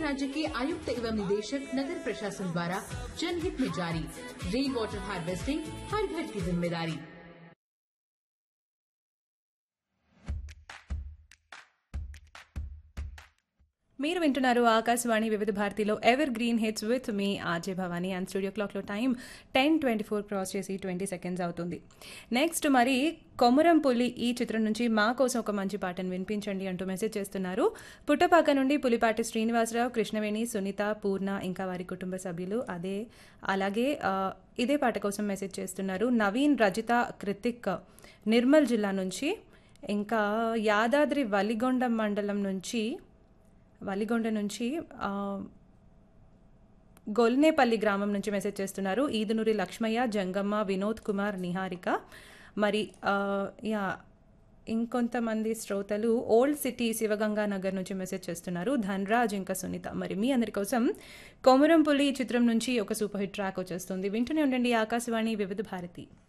राज्य के आयुक्त एवं निदेशक नगर प्रशासन द्वारा जनहित में जारी रेन वाटर हार्वेस्टिंग हर घर की जिम्मेदारी మీరు వింటున్నారు ఆకాశవాణి వివిధ భారతిలో ఎవర్ గ్రీన్ హిట్స్ విత్ మీ ఆర్జే భవానీ అండ్ స్టూడియో క్లాక్లో time ten twenty four cross చేసి ట్వంటీ సెకండ్స్ అవుతుంది నెక్స్ట్ మరి కొమరం పులి ఈ చిత్రం నుంచి మా కోసం ఒక మంచి పాటను వినిపించండి అంటూ మెసేజ్ చేస్తున్నారు పుట్టపాక నుండి పులిపాటి శ్రీనివాసరావు కృష్ణవేణి సునీత పూర్ణ ఇంకా వారి కుటుంబ సభ్యులు అదే అలాగే ఆ, ఇదే పాట కోసం మెసేజ్ చేస్తున్నారు నవీన్ రజిత కృతిక్ నిర్మల్ జిల్లా నుంచి ఇంకా యాదాద్రి వలిగొండ మండలం నుంచి వలిగొండ నుంచి ఆ, గొల్నేపల్లి గ్రామం నుంచి మెసేజ్ చేస్తున్నారు ఈదునూరి లక్ష్మయ్య జంగమ్మ వినోద్ కుమార్ నిహారిక మరి ఆ, యా ఇంకొంతమంది శ్రోతలు ఓల్డ్ సిటీ శివగంగా నగర్ నుంచి మెసేజ్ చేస్తున్నారు ధన్రాజ్ ఇంకా సునీత మరి మీ అందరి కోసం కొమురంపులి చిత్రం నుంచి ఒక సూపర్ హిట్ ట్రాక్ వచ్చేస్తుంది వింటూనే ఉండండి ఆకాశవాణి వివిధ భారతి